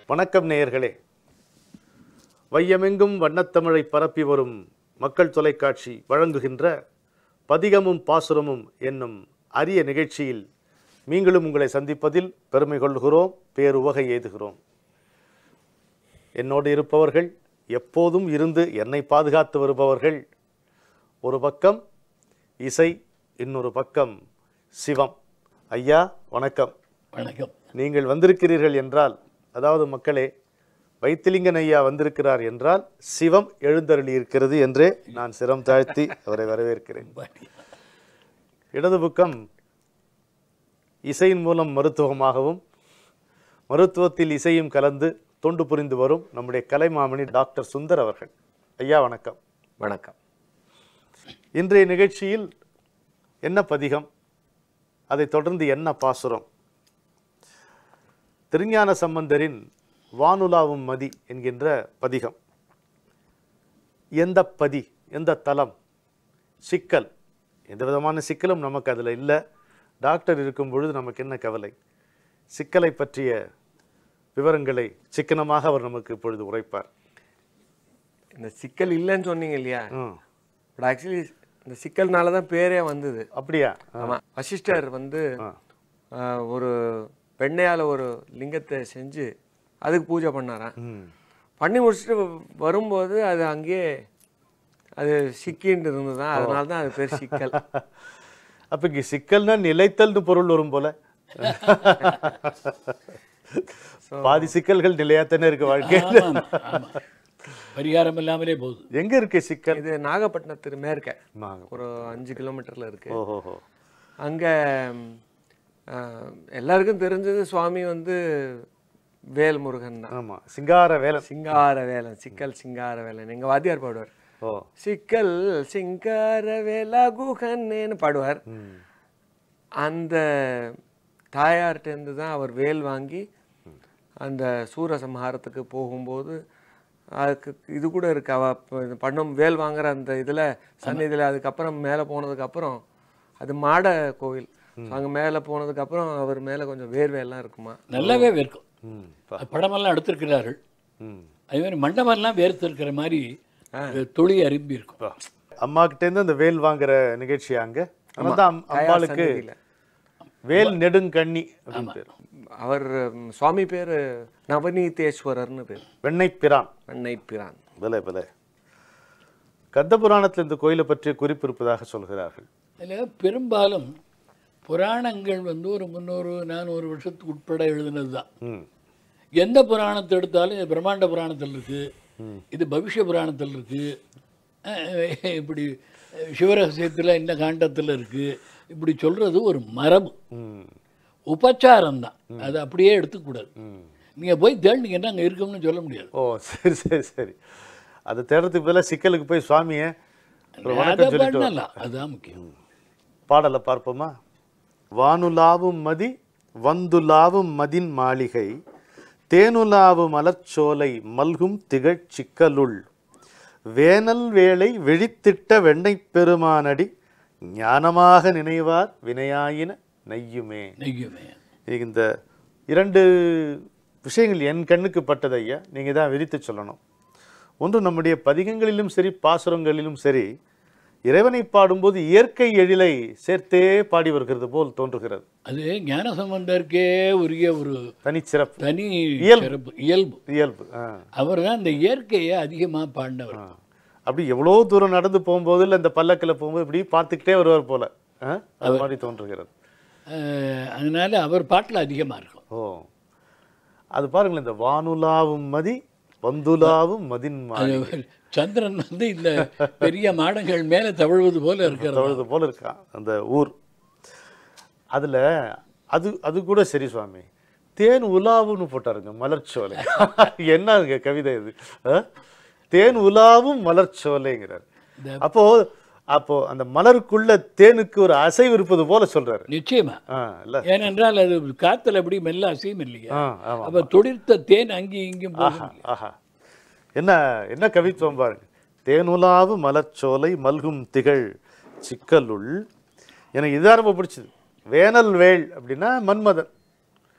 வணக்கம் நேயர்களே வையமெங்கும் வண்ணத்தமிழை பரப்பி வரும் மக்கள் தொலைக்காட்சி வழங்குகின்ற பதிகமும் பாசுரமும் என்னும் அரிய நிகழ்ச்சியில் நீங்களும் உங்களை சந்திப்பதில் பெருமை கொள்கிறோம் பேருவகை எய்துகிறோம் என்னோடு இருப்பவர்கள் எப்போதும் இருந்து என்னை பாதுகாத்து வருபவர்கள் ஒரு பக்கம் இசை இன்னொரு பக்கம் சிவம் ஐயா வணக்கம் வணக்கம் நீங்கள் வந்திருக்கிறீர்கள் என்றால் அதாவது மக்களே வைத்திலிங்கன் ஐயா வந்திருக்கிறார் என்றால் சிவம் எழுந்தருளி இருக்கிறது என்றே நான் சிரம் தாழ்த்தி அவரை வரவேற்கிறேன் இடது பக்கம் இசையின் மூலம் மருத்துவமாகவும் மருத்துவத்தில் இசையும் கலந்து தொண்டு புரிந்து வரும் நம்முடைய கலைமாமணி டாக்டர் சுந்தர் அவர்கள் ஐயா வணக்கம் வணக்கம் இன்றைய நிகழ்ச்சியில் என்ன பதிகம் அதைத் தொடர்ந்து என்ன பாசுரம் திருஞான சம்பந்தரின் வானுலாவும் மதி என்கின்ற பதிகம் எந்த பதி எந்த தலம் சிக்கல் எந்த விதமான சிக்கலும் நமக்கு அதில் இல்லை டாக்டர் இருக்கும் பொழுது நமக்கு என்ன கவலை சிக்கலை பற்றிய விவரங்களை சிக்கனமாக அவர் நமக்கு இப்பொழுது உரைப்பார் இந்த சிக்கல் இல்லைன்னு சொன்னீங்க இல்லையா ம் பட் ஆக்சுவலி இந்த சிக்கல்னால தான் பேரே வந்தது அப்படியா ஆமா வசிஷ்டர் வந்து ஆ. ஆஹ், ஒரு பெண்ணையால ஒரு லிங்கத்தை செஞ்சு அதுக்கு பூஜை பண்ணாராம் ம் பண்ணி முடிச்சுட்டு வ- வரும்போது அது அங்கேயே அது சிக்கின்னு இருந்ததுதான் அதனால தான் அது பேர் சிக்கல் அப்ப இங்க சிக்கல்னா நிலைத்தல்னு பொருள் வரும் போல பாதி சிக்கல்கள் நிலையாத்தானே இருக்கு வாழ்க்கையில் ஆமாம், ஆமாம். பரிகாரம் இல்லாமலே போகுது எங்க இருக்கு சிக்கல் இது நாகப்பட்டினத்துக்கு மேற்க நாகம். ஒரு அஞ்சு கிலோமீட்டர்ல இருக்கு ஓஹோஹோ அங்கே எல்லாருக்கும் தெரிஞ்சது சுவாமி வந்து வேல் முருகன் தான் ஆமா சிங்கார வேலை சிங்கார வேலன் சிக்கல் சிங்கார வேலன் எங்க வாத்தியார் பாடுவார் ஓ சிக்கல் சிங்கார வேலா குகன்னு பாடுவார் ம். அந்த தாயார்கிட்டேருந்து தான் அவர் வேல் வாங்கி அந்த சூரசம்ஹாரத்துக்கு போகும்போது அதுக்கு இது கூட இருக்கு அவ ப- இது பண்ணும் வேல் வாங்குற அந்த இதுல சந்நிதியில் அதுக்கப்புறம் மேலே போனதுக்கப்புறம் அது மாட கோவில் அங்கே மேலே போனதுக்கப்புறம் அவர் மேலே கொஞ்சம் வேர்வையெல்லாம் இருக்குமா நல்லாவே வேர்க்கும் ம் பா. அது படமெல்லாம் எடுத்திருக்கிறார்கள் ம் அதே மாதிரி மண்டபம்லாம் வேர்த்து இருக்கிற மாதிரி தொழி அரும்பி இருக்கும் பா. அம்மா கிட்ட இருந்து அந்த வேல் வாங்குற நிகழ்ச்சி அங்க அதனால தான் அம்- அம்பாளுக்கு சந்நிதியில. வேல் நெடுங்கண்ணி அப்படின்னு பேர் அவர் ம், சுவாமி பேர் நவநீதேஸ்வரர்னு பேர் வெண்ணெய் பிரான் அன்னை பிரான் விலை விலை கந்த புராணத்தில் இந்த கோயிலை பற்றிய குறிப்பு இருப்பதாக சொல்கிறார்கள் அதில் பெரும்பாலும் புராணங்கள் வந்து ஒரு முந்நூறு நானூறு வருஷத்துக்கு உட்பட எழுதுனது தான் ம் எந்த புராணத்தை எடுத்தாலும் இது பிரம்மாண்ட புராணத்தில் இருக்கு இது பவிஷ்ய புராணத்தில் இருக்கு அஹ் இப்படி அஹ் சிவரகசியத்தில் இந்த காண்டத்தில் இருக்கு இப்படி சொல்றது ஒரு மரபு ம் உபச்சாரம் தான் அதை அப்படியே எடுத்துக்கூடாது ம் நீங்கள் போய் தேடினீங்கன்னா அங்கே இருக்கும்னு சொல்ல முடியாது ஓ சரி சரி சரி அது தேடுறதுக்கு பதிலாக சிக்கலுக்கு போய் சுவாமியை ஒரு அதை வணக்கம் சொல்லிட்டு வா. பண்ணலாம் அதுதான் முக்கியம் பாடலை பார்ப்போமா வானுலாவும் மதி வந்துலாவும் மதின் மாளிகை தேனுலாவும் மலர்ச்சோலை மல்கும் திகழ் சிக்கலுள் வேனல் வேளை விழித்திட்ட வெண்ணெய் பெருமானடி ஞானமாக நினைவார் வினையாயின நெய்யுமே நெய்யுமே இந்த இரண்டு விஷயங்கள் என் கண்ணுக்கு பட்டது ஐயா நீங்கள் தான் விரித்து சொல்லணும் ஒன்று நம்முடைய பதிகங்களிலும் சரி பாசுரங்களிலும் சரி இறைவனை பாடும்போது இயற்கை எழிலை சேர்த்தே பாடி வருகிறது போல் தோன்றுகிறது அது ஞான சம்பந்தருக்கே உரிய ஒரு தனிச்சிறப்பு தனி இயல்பு. சிறப்பு இயல்பு இயல்பு ஆ, அவர் தான் இந்த இயற்கையை அதிகமாக பாடினவர் ஆ. அப்படி எவ்வளோ தூரம் நடந்து போகும்போது இல்லை இந்த பல்லக்கில் போகும்போது இப்படி பார்த்துக்கிட்டே வருவார் போல ஆ, அது மாதிரி தோன்றுகிறது அஹ், அதனால அவர் பாட்டில் அதிகமாக இருக்கும் ஓ அது பாருங்களேன் இந்த வானுலாவும் மதி வந்துலாவும் மதின் மாறி அது சந்திரன் வந்து இந்த பெரிய மாடங்கள் மேலே தவழ்வது போல இருக்கிறது தொழுது போல இருக்கான் அந்த ஊர் அதுல அது அது கூட சரி சுவாமி தேன் உலாவுன்னு போட்டாருங்க மலர்ச்சோலை என்னங்க கவிதை இது ஆ? தேன் உலாவும் மலர்ச்சோலைங்கிறார் அப்போ அப்போ அந்த மலருக்குள்ள தேனுக்கு ஒரு அசைவு இருப்பது போல சொல்றாரு நிச்சயமா ஆ இல்ல ஏனென்றால் அது காத்துல அப்படி மெல்ல அசையும் இல்லையா ஆ ஆமா அப்ப தொடிர்த்த தேன் அங்கேயும் இங்கேயும் போகும் ஆஹா என்ன என்ன கவித்துவம் பாருங்க தேனுலாவு மலர்ச்சோலை மல்கும் திகழ் சிக்கலுள் எனக்கு இதுதான் ரொம்ப பிடிச்சது வேனல் வேள் அப்படின்னா மன்மதன்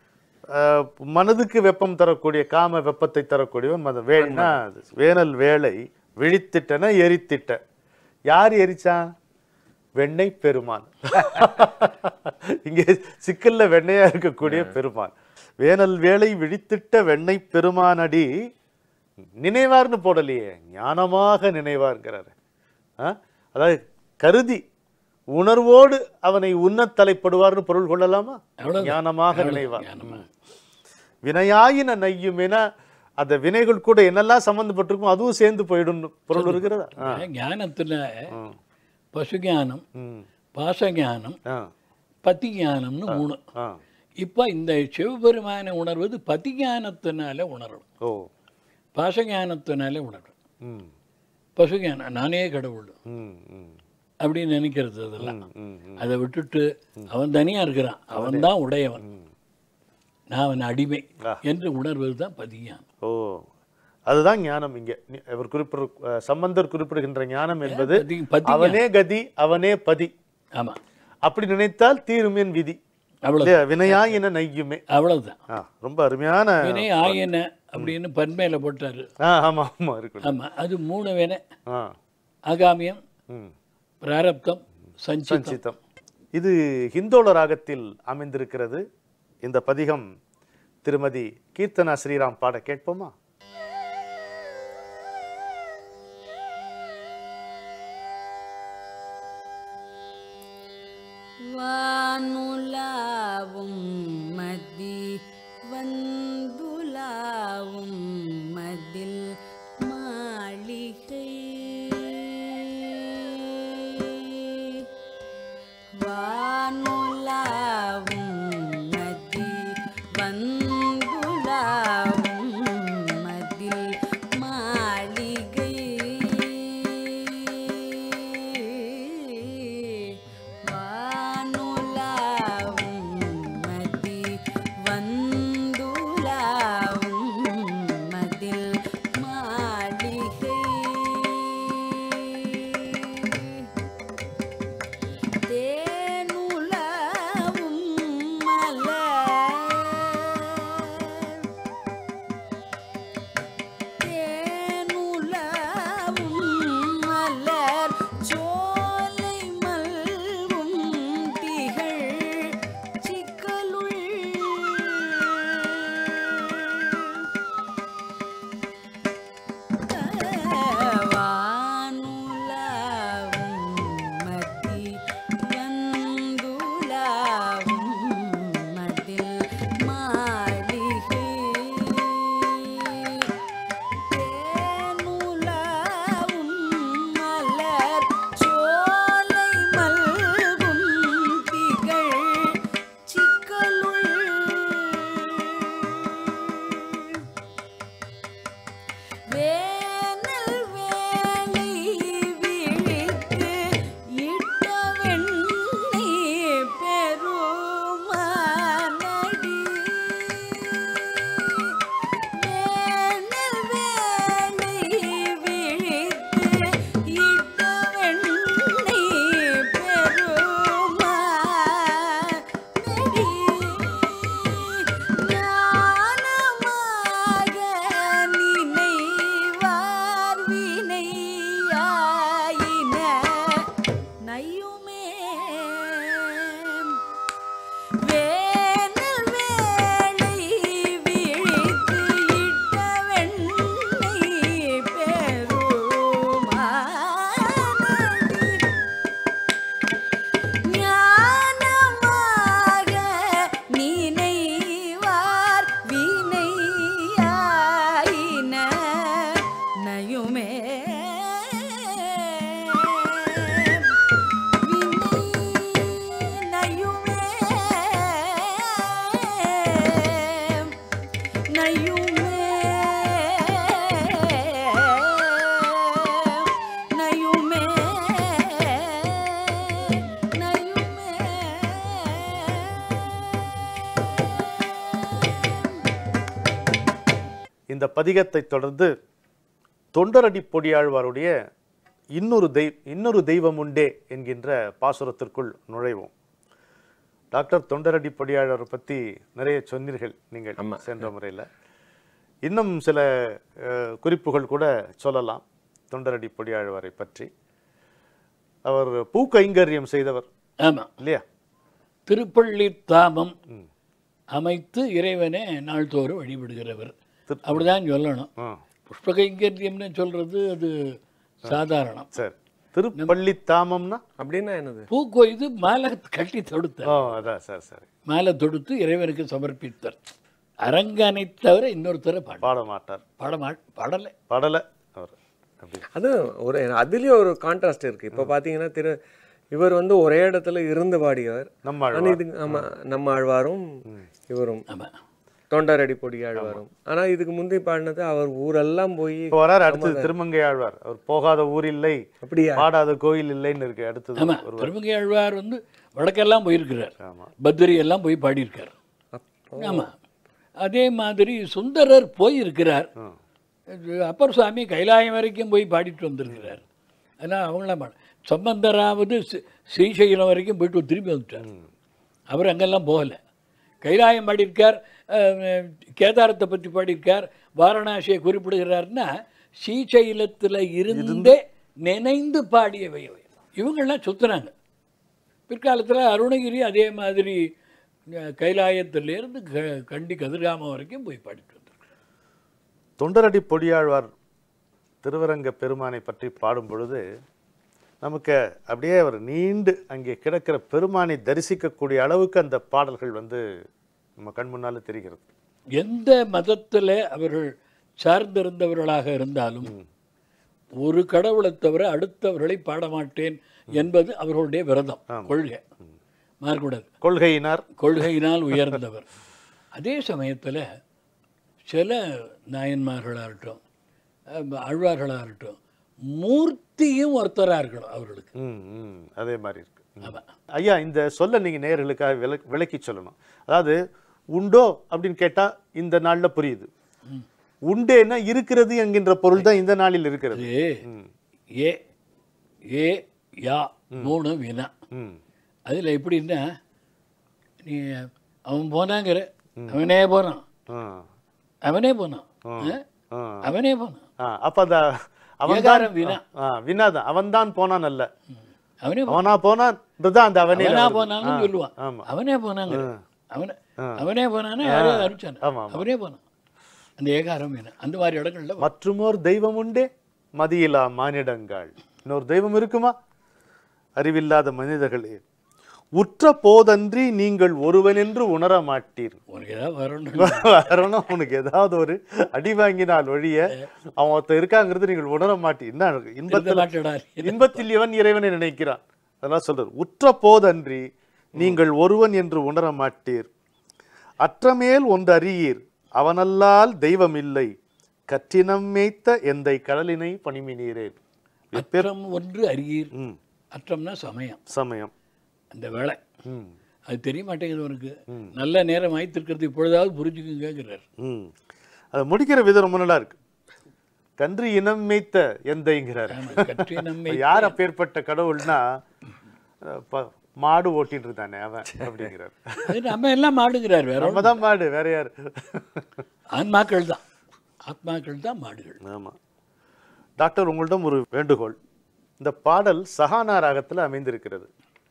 அஹ், மனதுக்கு வெப்பம் தரக்கூடிய காம வெப்பத்தை தரக்கூடியவன் மத வேணா வேனல் வேளை விழித்திட்டன எரித்திட்ட யார் எரிச்சான் வெண்ணெய் பெருமான் இங்கே சிக்கல்ல வெண்ணையா இருக்கக்கூடிய பெருமான் வேனல் வேளை விழித்திட்ட வெண்ணெய் பெருமானடி நினைவார்னு போடலையே ஞானமாக நினைவார்ங்கிறாரு ஆ? அதாவது கருதி உணர்வோடு அவனை உண்ணத் தலைப்படுவார்னு பொருள் கொள்ளலாமா அவ்வளவுதான். ஞானமாக நினைவார் ஞானமா. வினையாயின நையும் என அந்த வினைகள் கூட என்னெல்லாம் சம்பந்தப்பட்டிருக்கும் அதுவும் சேர்ந்து போயிடும் பொருள் இருக்கிறதா ஆ. ஞானத்துல ம். பசுஞானம் ம். பாசஞானம் ஆ. பதி ஞானம்னு மூணு ஆ. இப்போ இந்த சிவபெருமானை உணர்வது பதி ஞானத்தினால உணரணும் ஓ பாசஞானத்தினால உணரணும் ம் பசுஞானம் நானே கடவுள் ம் ம் அப்படின்னு நினைக்கிறது அதெல்லாம் ம் ம் அதை விட்டுட்டு அவன் தனியா இருக்கிறான் அவன் தான் உடையவன் நான் அவன் அடிமை ஆ. என்று உணர்வது தான் பதிஞானம் ஓ அதுதான் ஞானம் இங்க நீ- அவர் குறிப்பிட அஹ், சம்பந்தர் குறிப்பிடுகின்ற ஞானம் என்பது பதி பதி அவனே கதி அவனே பதி ஆமா அப்படி நினைத்தால் தீரும் என் விதி அவ்வளவு இல்லையா? வினையாயின நையுமே அவ்வளவுதான் ஆ ரொம்ப அருமையான வினை ஆயன அப்படின்னு பன்மையில போட்டாரு ஆ ஆமா ஆமா இருக்கட்டும் ஆமா அது மூணு வினை ஆ ஆகாமியம் ம் பிராரப்தம் சஞ்சிதம் சஞ்சிதம் இது ஹிந்தோள ராகத்தில் அமைந்திருக்கிறது இந்த பதிகம் திருமதி கீர்த்தனா ஸ்ரீராம் பாட கேட்போமா வானுலாவும் மதி வந்துலாவும் மதில் மாளிகை வானுலாவும் மதி வந்துலாவும் மதில் மாளிகை வானுலாவும் மதி வந்துலாவும் மதில் மாளிகை தேனுலாவும் மலர் தேனுலாவும் மலர் சோலை மல்கும் திகழ் சிக்கலுள் வானுலாவும் மதி வந்துலாவும் மதில் மாளிகை தேனுலாவும் மலர் சோலை மல்கும் திகழ் சிக்கலுள் வேனல் வேலை விழித்து இட்ட வெண்ணீர் பெருமானடி வேனல் வேலை விழித்து இட்ட வெண்ணீர் பெருமானடி ஞானமாக நினைவார் வினையாயின நையுமே வேனல் வேளை விழித்து இட்ட வெண்ணெய் பெருமானடி ஞானமாக நினைவார் வினையாயின நயுமே வினை நயுமே நயுமே நயுமே இந்த பதிகத்தை தொடர்ந்து தொண்டரடி பொடியாழ்வாருடைய இன்னொரு தெய்வ இன்னொரு தெய்வம் உண்டே என்கின்ற பாசுரத்திற்குள் நுழைவோம் டாக்டர் தொண்டரடி பொடியாளரை பற்றி நிறைய சொன்னீர்கள் நீங்கள் ஆமா. சென்ற முறையில் இன்னும் சில அஹ், குறிப்புகள் கூட சொல்லலாம் தொண்டரடி பொடியாழ்வாரை பற்றி அவர் பூக்கைங்கரியம் செய்தவர் ஆமாம் இல்லையா திருப்பள்ளி தாமம் அமைத்து இறைவனை நாள்தோறும் வழிபடுகிறவர் அப்படிதான் சொல்லணும் ஆ புஷ்பகைங்கரியம்னு சொல்றது அது சாதாரணம் சரி திருப்பள்ளி தாமம்னா அப்படின்னா என்னது பூ கொய்து மாலை கட்டி தொடுத்தார் ஓ அதான் சரி சரி மாலை தொடுத்து இறைவனுக்கு சமர்ப்பித்தார் அரங்கனை தவிர இன்னொருத்தரை பாட பாட மாட்டார் பாட மா பாடலை பாடலை அவர் அப்படி அது ஒரு அதுலேயும் ஒரு கான்ட்ராஸ்ட் இருக்கு இப்போ பார்த்தீங்கன்னா திரு இவர் வந்து ஒரே இடத்துல இருந்து பாடியவர் நம்ம ஆனா இது ஆமா நம்ம ஆழ்வாரும் இவரும் ஆமாம் தொண்டரடி பொடி ஆழ்வாரும் ஆனா இதுக்கு முந்தி பாடினது அவர் ஊரெல்லாம் போய் இப்போ வரார் அடுத்தது திருமங்கை ஆழ்வார் அவர் போகாத ஊர் இல்லை அப்படியா பாடாத கோயில் இல்லைன்னு இருக்கு அடுத்தது ஆமாம் திருமங்கை ஆழ்வார் வந்து வடக்கெல்லாம் போயிருக்கிறார் ஆமா பத்ரி எல்லாம் போய் பாடியிருக்கார் அப்போ ஆமாம் அதே மாதிரி சுந்தரர் போயிருக்கிறார் ம். இது அப்பர் சுவாமி கைலாயம் வரைக்கும் போய் பாடிட்டு வந்திருக்கிறார் அதனால் அவங்களாம் பாட சம்பந்தராவது ஸ்ரீ- ஸ்ரீசைலம் வரைக்கும் போயிட்டு திரும்பி வந்துட்டார் அவர் அங்கெல்லாம் போகலை கைலாயம் பாடியிருக்கார் அஹ், கேதாரத்தை பற்றி பாடியிருக்கார் வாரணாசியை குறிப்பிடுகிறார்னா ஸ்ரீசைலத்தில் இருந்தே நினைந்து பாடியவை அவை. இவங்கெல்லாம் சுற்றுனாங்க பிற்காலத்தில் அருணகிரி அதே மாதிரி அஹ், கைலாயத்திலேருந்து க கண்டி கதிர்காமம் வரைக்கும் போய் பாடிட்டு வந்தார் தொண்டரடி பொடியாழ்வார் திருவரங்க பெருமானை பற்றி பாடும் பொழுது நமக்கு அப்படியே அவர் நீண்டு அங்கே கிடக்கிற பெருமானை தரிசிக்கக்கூடிய அளவுக்கு அந்த பாடல்கள் வந்து நம்ம கண் முன்னால தெரிகிறது எந்த மதத்தில் அவர்கள் சார்ந்திருந்தவர்களாக இருந்தாலும் ஒரு கடவுளை தவிர அடுத்தவர்களை பாடமாட்டேன் என்பது அவர்களுடைய விரதம் கொள்கை மாறக்கூடாது கொள்கையினார் கொள்கையினால் உயர்ந்தவர் அதே சமயத்தில் சில நாயன்மார்களாகட்டும் அஹ், ஆழ்வார்களாகட்டும் மூர்த்தியும் ஒருத்தராக இருக்கணும் அவர்களுக்கு ம் ம் அதே மாதிரி இருக்கு ம். ஆமாம் ஐயா இந்த சொல்ல நீங்க நேயர்களுக்காக விளக் விளக்கி சொல்லணும் அதாவது உண்டோ அப்படின்னு கேட்டா இந்த நாள்ல புரியுது உண்டேன்னா இருக்கிறது என்கின்ற பொருள் தான் இந்த நாளில் இருக்கிறது அது ஏ ஏ யா மூணு வினா ம் அதில் எப்படின்னா நீ அவன் போனாங்கிற அவனே போனான் ஆ அவனே போனான் ஆ? ஆ அவனே போனான் ஆ, அப்ப அந்த அவன் ஏகாரம் வினா வினாதான் அவன் தான் போனான் அல்ல அவனே போ- அவனா போனான்றதுதான் அந்த அவனே அவனா போனான்னு சொல்லுவான் ஆமா. அவனே போனாங்க அவனே அவனே போனானா யாரையாவது அனுப்பிச்சான் ஆமா, ஆமா. அவனே போனான் அந்த ஏகாரம் வினா அந்த மாதிரி இடங்கள்ல வரும். மற்றுமோர் தெய்வம் உண்டே மதியிலா மானிடங்கள் இன்னொரு தெய்வம் இருக்குமா அறிவில்லாத மனிதர்களே உற்ற போதன்றி நீங்கள் ஒருவனென்று உணர மாட்டீர் உனக்கு ஏதாவது வரணும் வரணும் உனக்கு ஏதாவது ஒரு அடி வாங்கினால் ஒழிய அவன் ஒருத்தன் இருக்காங்கிறது நீங்கள் உணர மாட்டீர் என்ன இருக்க இன்பத்தில் மாட்டேடா இன்பத்தில் இவன் இறைவனை நினைக்கிறான் அதெல்லாம் சொல்றார் உற்ற போதன்றி நீங்கள் ஒருவன் என்று உணர மாட்டீர் அற்றமேல் ஒன்று அறியீர் அவனல்லால் தெய்வம் இல்லை கற்றினம் மேய்த்த எந்தை கடலினை பணிமினீரேன் அற்றம் ஒன்று அறியீர் ம் அற்றம்னா சமயம் சமயம் அந்த வேலை ம் அது தெரிய மாட்டேங்குது உனக்கு நல்ல நேரம் ஆய்த்திருக்கிறது இப்பொழுதாவது புரிஞ்சுக்குங்கிறார் ம் அது முடிக்கிற விதம் ரொம்ப நல்லா இருக்கு கன்று இனம் மேய்த்த எந்தைங்கிறார் கற்றி நம்மை யார் அப்பேற்பட்ட கடவுள்னா அஹ், ப- மாடு ஓட்டிட்டு இருந்தானே அவன் அப்படிங்கிறார் அது நம்ம எல்லாம் மாடுங்கிறார் வேற நம்ம தான் மாடு வேற யாரு ஆன்மாக்கள் தான் ஆத்மாக்கள் தான் மாடுகள் ஆமா டாக்டர் உங்களிடம் ஒரு வேண்டுகோள் இந்த பாடல் சஹானா ராகத்தில் அமைந்திருக்கிறது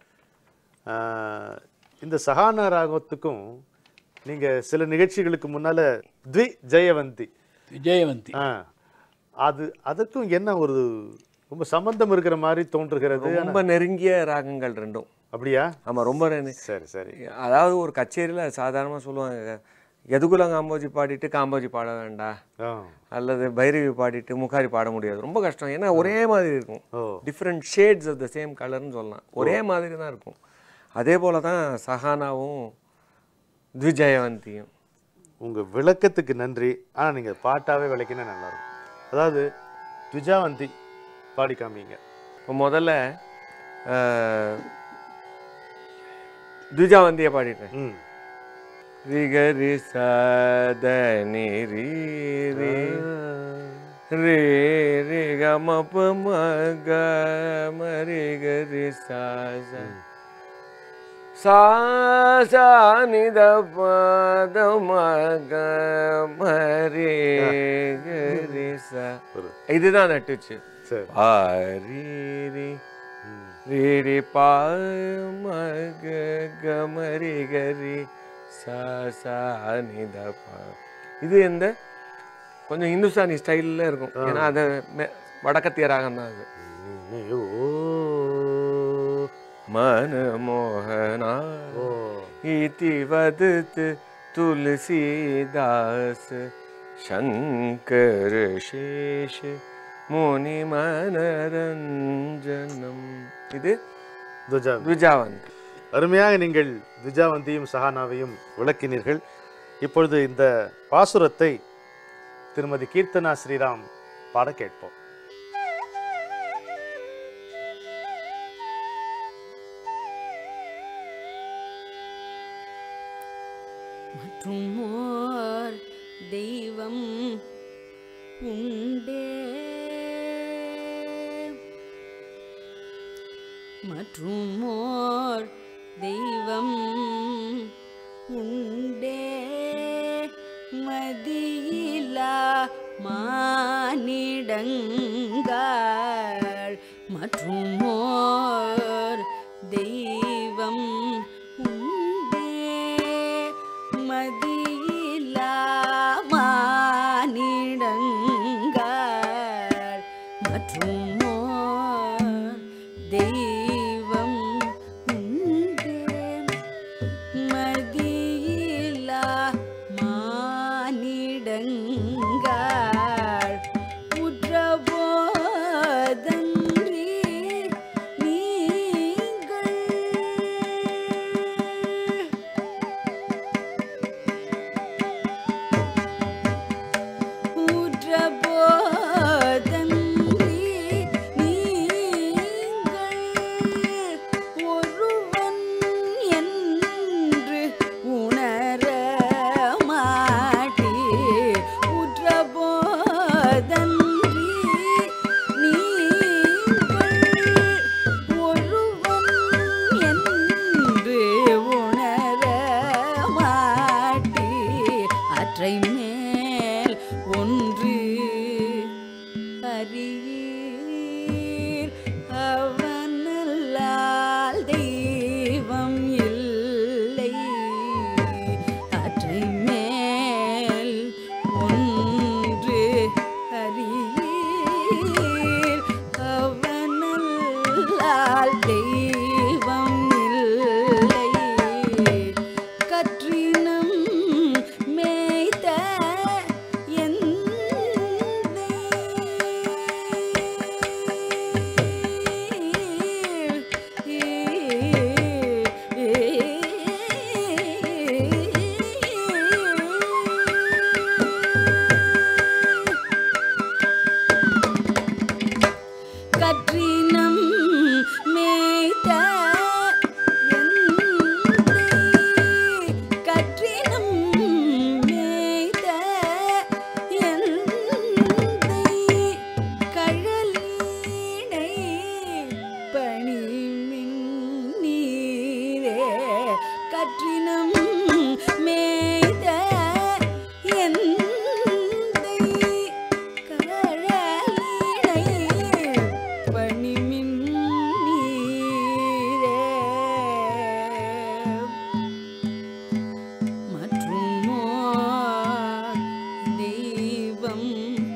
ஆஹ், இந்த சஹானா ராகத்துக்கும் நீங்க சில நிகழ்ச்சிகளுக்கு முன்னால த்வி ஜெயவந்தி விஜயவந்தி ஆ, அது அதுக்கும் என்ன ஒரு ரொம்ப சம்பந்தம் இருக்கிற மாதிரி தோன்றுகிறது ரொம்ப நெருங்கிய ராகங்கள் ரெண்டும் அப்படியா ஆமா ரொம்ப நெரு- சரி சரி அதாவது ஒரு கச்சேரியில சாதாரணமா சொல்லுவாங்க எதுக்குள்ள காம்போஜி பாடிட்டு காம்போஜி பாட வேண்டாம் ஆ அல்லது பைரவி பாடிட்டு முக்காரி பாட முடியாது ரொம்ப கஷ்டம் ஏன்னா ஒரே மாதிரி இருக்கும் ஓ different shades of the same கலர்னு சொல்லலாம் ஒரே மாதிரி தான் இருக்கும் அதே போல தான் சஹானாவும் த்விஜயவந்தியும் உங்க விளக்கத்துக்கு நன்றி ஆனா நீங்க பாட்டாவே விளக்கினா நல்லா இருக்கும் அதாவது துஜாவந்தி பாடி காமிங்க இப்போ முதல்ல அஹ், த்விஜாவந்தியை பாடிட்டேன் ம் ரிகரி சதனி ரீ ரீ ரே ரே க ம ப ம க ம ரே க ரே சா ச. சா சா நித பத மக மரே கரி சா ஒரு இதுதான் நட்டுச்சு சரி பாரி ரீரி பா மக கமரி கரி சா சா நித பா இது எந்த கொஞ்சம் இந்துஸ்தானி ஸ்டைலில் இருக்கும் ஏன்னா அது மெ- வடக்கத்திய ராகம் தான் அது ஓ மனமோகனா ஓ इति वदत् तुलसीदास शङ्कर शेष முனிமனரஞ்சனம் இது துஜா துஜாவந்த் அருமையாக நீங்கள் துஜாவந்தியும் சஹானாவையும் விளக்கினீர்கள் இப்பொழுது இந்த பாசுரத்தை திருமதி கீர்த்தனா ஸ்ரீராம் பாட கேட்போம் மற்றும் ஓர் தெய்வம் உண்டே மற்றும் ஓர் தெய்வம் உண்டே மதியிலா மானிடங்கள் மற்றும் ஓர் தெய்வம் உண்டே மதியிலா மானிடங்கள் மற்றும் ஓர் தெய்வம் உண்டே மதியிலா மானிடங்கள் உற்றபோதன்றி நீங்கள் ஊற்றபோதன்றி நீங்கள் ஒருவன் என்று உணர மாட்டே ஊற்றபோதன்றி நீங்கள் ஒருவன் என்று உணர மாட்டே அற்றை மேல் ஒன்று அறியீர் அவனல்லால் தெய்வம் இல்லை அற்றை மேல் ஒன்று அறியீர் அவனல்லால் தெய்வம் இல்லை கற்றினம் மேய்த்த கற்றினம் மேய்த்த எந்தை கற்றினம் மேய்த்த எந்தை கழலீடை பணிமின் நீரே கற்றினம் மேய்த்த எந்தை கழலீடை பணிமின் நீரே மற்றும் ஓர் தெய்வம்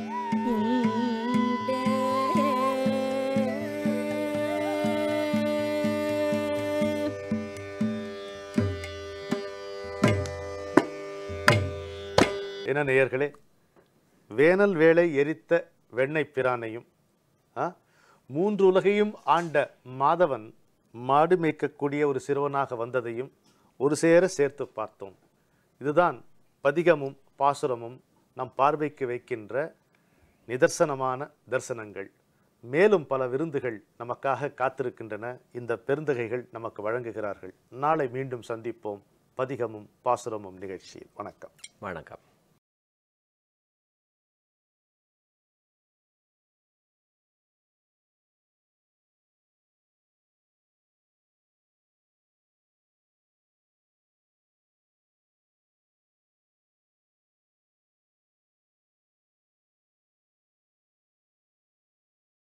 உண்டே என்ன நேயர்களே வேனல் வேளை எரித்த வெண்ணெய் பிரானையும் ஆ, மூன்று உலகையும் ஆண்ட மாதவன் மாடு மேய்க்கக்கூடிய ஒரு சிறுவனாக வந்ததையும் ஒரு சேர சேர்த்து பார்த்தோம் இதுதான் பதிகமும் பாசுரமும் நம் பார்வைக்கு வைக்கின்ற நிதர்சனமான தரிசனங்கள் மேலும் பல விருந்துகள் நமக்காக காத்திருக்கின்றன இந்த பெருந்தகைகள் நமக்கு வழங்குகிறார்கள் நாளை மீண்டும் சந்திப்போம் பதிகமும் பாசுரமும் நிகழ்ச்சியில் வணக்கம் வணக்கம்